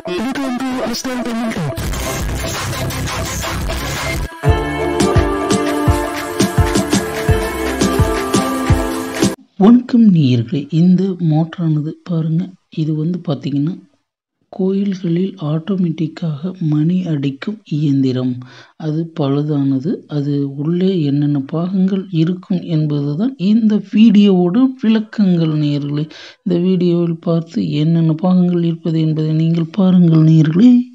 Welcome to Aslan Tamil Talk. வணக்கம் நேயர்களே இந்த மோட்டரானது பாருங்கள் இது வந்து பார்த்திங்கன்னா கோயில்களில் ஆட்டோமேட்டிக்காக மணி அடிக்கும் இயந்திரம் அது பழுதானது அது உள்ளே என்னென்ன பாகங்கள் இருக்கும் என்பது தான் இந்த வீடியோவோட விளக்கங்கள் நேயர்களே இந்த வீடியோவில் பார்த்து என்னென்ன பாகங்கள் இருப்பது என்பதை நீங்கள் பாருங்கள் நேயர்களே